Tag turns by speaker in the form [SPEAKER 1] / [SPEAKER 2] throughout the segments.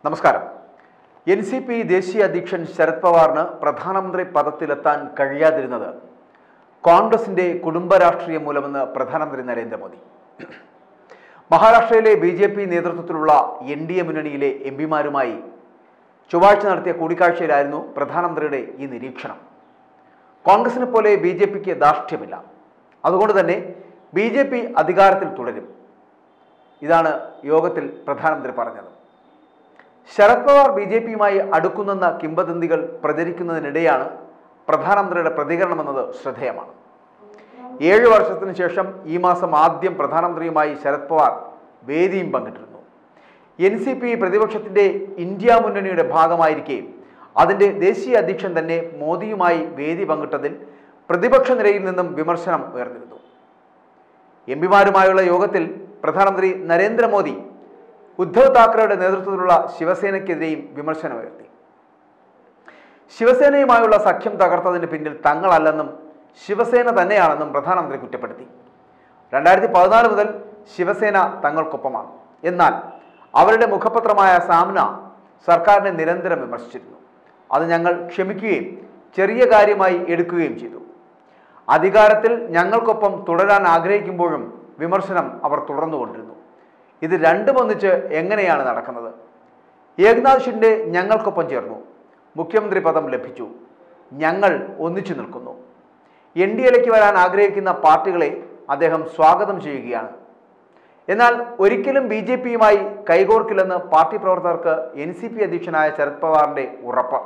[SPEAKER 1] നമസ്കാരം N C P ദേശീയ അധ്യക്ഷൻ ശരത് പവാറിന് പ്രധാനമന്ത്രി പദത്തിലെത്താൻ കഴിയാതിരുന്നത് കോൺഗ്രസിന്റെ കുടുംബ രാഷ്ട്രീയം മൂലമെന്ന് പ്രധാനമന്ത്രി നരേന്ദ്രമോദി മഹാരാഷ്ട്രയിലെ ബി ജെ പി നേതൃത്വത്തിലുള്ള എൻ ഡി എ മുന്നണിയിലെ എം പിമാരുമായി ചൊവ്വാഴ്ച നടത്തിയ കൂടിക്കാഴ്ചയിലായിരുന്നു പ്രധാനമന്ത്രിയുടെ ഈ നിരീക്ഷണം കോൺഗ്രസിനെ പോലെ ബി ജെ പിക്ക് ധാർഷ്ട്യമില്ല അതുകൊണ്ട് തന്നെ ബി ജെ പി അധികാരത്തിൽ തുടരും ഇതാണ് യോഗത്തിൽ പ്രധാനമന്ത്രി പറഞ്ഞത് ശരത് പവാർ ബി ജെ പിയുമായി അടുക്കുന്നെന്ന കിംവദന്തികൾ പ്രചരിക്കുന്നതിനിടെയാണ് പ്രധാനമന്ത്രിയുടെ പ്രതികരണമെന്നത് ശ്രദ്ധേയമാണ് ഏഴ് വർഷത്തിന് ശേഷം ഈ മാസം ആദ്യം പ്രധാനമന്ത്രിയുമായി ശരത് പവാർ വേദിയും പങ്കിട്ടിരുന്നു എൻ സി പി പ്രതിപക്ഷത്തിന്റെ ഇന്ത്യ മുന്നണിയുടെ ഭാഗമായിരിക്കെ അതിന്റെ ദേശീയ അധ്യക്ഷൻ തന്നെ മോദിയുമായി വേദി പങ്കിട്ടതിൽ പ്രതിപക്ഷ നിരയിൽ നിന്നും വിമർശനം ഉയർന്നിരുന്നു എം പിമാരുമായുള്ള യോഗത്തിൽ പ്രധാനമന്ത്രി നരേന്ദ്രമോദി ഉദ്ധവ് താക്കറെയുടെ നേതൃത്വത്തിലുള്ള ശിവസേനയ്ക്കെതിരെയും വിമർശനമുയർത്തി ശിവസേനയുമായുള്ള സഖ്യം തകർത്തതിന് പിന്നിൽ തങ്ങളല്ലെന്നും ശിവസേന തന്നെയാണെന്നും പ്രധാനമന്ത്രി കുറ്റപ്പെടുത്തി രണ്ടായിരത്തി പതിനാല് മുതൽ ശിവസേന തങ്ങൾക്കൊപ്പമാണ് എന്നാൽ അവരുടെ മുഖപത്രമായ സാമ്ന സർക്കാരിനെ നിരന്തരം വിമർശിച്ചിരുന്നു അത് ഞങ്ങൾ ക്ഷമിക്കുകയും ചെറിയ കാര്യമായി എടുക്കുകയും ചെയ്തു അധികാരത്തിൽ ഞങ്ങൾക്കൊപ്പം തുടരാൻ ആഗ്രഹിക്കുമ്പോഴും വിമർശനം അവർ തുടർന്നുകൊണ്ടിരുന്നു ഇത് രണ്ടും ഒന്നിച്ച് എങ്ങനെയാണ് നടക്കുന്നത് ഏകനാഥ് ഷിൻഡെ ഞങ്ങൾക്കൊപ്പം ചേർന്നു മുഖ്യമന്ത്രി പദം ലഭിച്ചു ഞങ്ങൾ ഒന്നിച്ചു നിൽക്കുന്നു എൻ ഡി എയിലേക്ക് വരാൻ ആഗ്രഹിക്കുന്ന പാർട്ടികളെ അദ്ദേഹം സ്വാഗതം ചെയ്യുകയാണ് എന്നാൽ ഒരിക്കലും ബി ജെ പിയുമായി കൈകോർക്കില്ലെന്ന് പാർട്ടി പ്രവർത്തകർക്ക് എൻ സി പി അധ്യക്ഷനായ ശരത് പവാറിന്റെ ഉറപ്പ്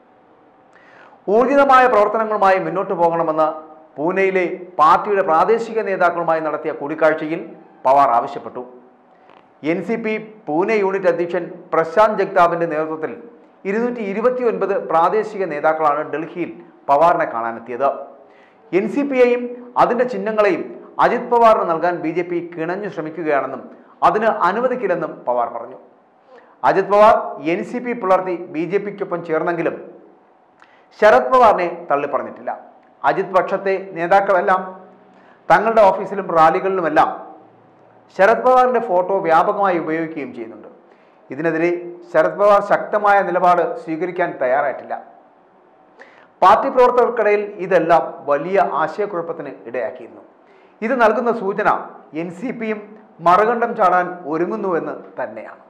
[SPEAKER 1] ഊർജിതമായ പ്രവർത്തനങ്ങളുമായി മുന്നോട്ട് പോകണമെന്ന് പൂനെയിലെ പാർട്ടിയുടെ പ്രാദേശിക നേതാക്കളുമായി നടത്തിയ കൂടിക്കാഴ്ചയിൽ പവാർ ആവശ്യപ്പെട്ടു N C P Pune unit അധ്യക്ഷൻ പ്രശാന്ത് ജഗ്താബിന്റെ നേതൃത്വത്തിൽ ഇരുന്നൂറ്റി ഇരുപത്തി ഒൻപത് പ്രാദേശിക നേതാക്കളാണ് ഡൽഹിയിൽ പവാറിനെ കാണാനെത്തിയത് എൻ സി പിയെയും അതിന്റെ ചിഹ്നങ്ങളെയും അജിത് പവാറിന് നൽകാൻ ബി ജെ പി കിണഞ്ഞു ശ്രമിക്കുകയാണെന്നും അതിന് അനുവദിക്കില്ലെന്നും പവാർ പറഞ്ഞു Ajit Pawar N C P പുലർത്തി ബി ജെ പിക്കൊപ്പം ചേർന്നെങ്കിലും ശരത് പവാറിനെ തള്ളിപ്പറഞ്ഞിട്ടില്ല അജിത് പക്ഷത്തെ നേതാക്കളെല്ലാം തങ്ങളുടെ ഓഫീസിലും റാലികളിലുമെല്ലാം ശരത് പവാറിന്റെ ഫോട്ടോ വ്യാപകമായി ഉപയോഗിക്കുകയും ചെയ്യുന്നുണ്ട് ഇതിനെതിരെ ശരത് പവാർ ശക്തമായ നിലപാട് സ്വീകരിക്കാൻ തയ്യാറായിട്ടില്ല പാർട്ടി പ്രവർത്തകർക്കിടയിൽ ഇതെല്ലാം വലിയ ആശയക്കുഴപ്പത്തിന് ഇടയാക്കിയിരുന്നു ഇത് നൽകുന്ന സൂചന എൻ സി പിയും മറുകണ്ഠം ചാടാൻ ഒരുങ്ങുന്നുവെന്ന് തന്നെയാണ്